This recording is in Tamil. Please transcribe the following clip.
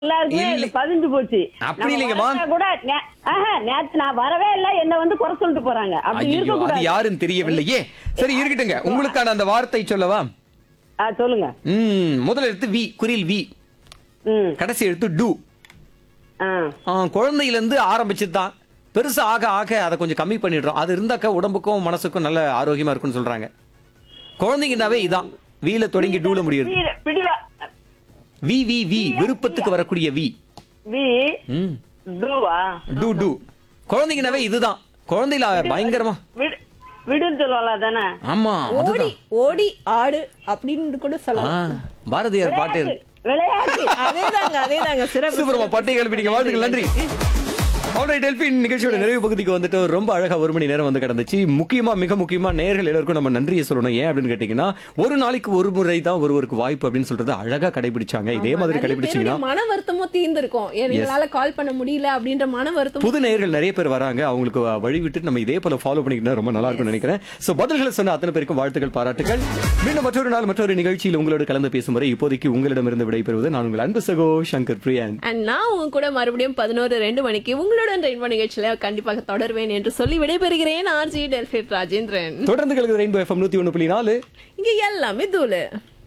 எல்லாருக்குமே இல்லை. இது பதிஞ்சு போச்சு அப்படி நம்ம இல்லைங்கம்மா. வரச்சா கூட நே- ஆஹா, நேத்து நான் வரவே இல்ல என்ன வந்து குறை சொல்லிட்டு போறாங்க அப்படி ஐயோ இருக்க அது கூடாது யாருன்னு தெரியவில்லையே சரி இருக்கட்டுங்க உங்களுக்கான அந்த வார்த்தை சொல்லவா ஆ, சொல்லுங்க ம் முதல் எழுத்து வி குரில் வி ம் கடைசி எழுத்து டு ஆ ஆ, குழந்தையில இருந்து ஆரம்பிச்சது தான் பெருசா ஆக ஆக அதை கொஞ்சம் கம்மி பண்ணிடுறோம் அது இருந்தாக்க உடம்புக்கும் மனசுக்கும் நல்ல ஆரோக்கியமா இருக்கும்னு சொல்றாங்க குழந்தைங்கனாவே இதான் வீல தொடங்கி டூல முடியுது வீர- பிடிவா வி வி வி விருப்பத்துக்கு வரக்கூடிய வி வி ம் டூவா டு டு குழந்தைங்கனாவே இதுதான் குழந்தையில பயங்கரமா விடு விடுன்னு சொல்லுவாங்களா தானே ஆமா ஓடி அதுதான் ஓடி ஆடு அப்படின்னு கூட ஆ, சொல்லலாம் பாரதியார் பாட்டு இருக்கு. விளையாட்டு அதேதாங்க அதேதாங்க சிறப்பு சூப்பரமா பட்டை கிளப்பிட்டீங்க வாழ்த்துக்கள் நன்றி ஆல்ரைட் டெல்பின் நிகழ்ச்சியோட நிறைவு பகுதிக்கு வந்துட்டு ரொம்ப அழகா ஒரு மணி நேரம் வந்து கடந்துச்சு முக்கியமா மிக முக்கியமா நேர்கள் எல்லாருக்கும் நம்ம நன்றியை சொல்லணும் ஏன் அப்படின்னு கேட்டீங்கன்னா ஒரு நாளைக்கு ஒரு முறை தான் ஒருவருக்கு வாய்ப்பு அப்படின்னு சொல்றது அழகா கடைபிடிச்சாங்க இதே மாதிரி நிறைய கடைபிடிச்சீங்கன்னா பேருடைய மன வருத்தமும் தீர்ந்திருக்கும் எங்களால கால் பண்ண முடியல அப்படின்ற மன வருத்தம் புது நேயர்கள் நிறைய பேர் வராங்க அவங்களுக்கு வழி விட்டு நம்ம இதே போல ஃபாலோ பண்ணிக்கிட்டா ரொம்ப நல்லா இருக்கும்னு நினைக்கிறேன் சோ பதில்களை சொன்ன அத்தனை பேருக்கும் வாழ்த்துக்கள் பாராட்டுகள் மீண்டும் மற்றொரு நாள் மற்றொரு நிகழ்ச்சியில் உங்களோட கலந்து பேசும் வரை இப்போதைக்கு உங்களிடமிருந்து விடைபெறுவது நான் உங்கள் அன்பு சகோ சங்கர் பிரியன் அண்ட் நான் உங்க கூட மறுபடியும் பதினோரு ரெண்டு மணிக்கு உங்களுடன் ரெயின்போ நிகழ்ச்சியில கண்டிப்பாக தொடர்வேன் என்று சொல்லி விடைபெறுகிறேன் ஆர்ஜி டெல்பிட் ராஜேந்திரன் தொடர்ந்து கலந்து ரெயின்போ எஃப்எம் நூத்தி ஒன்று புள்ளி நாலு இங்க எல்லாமே தூளு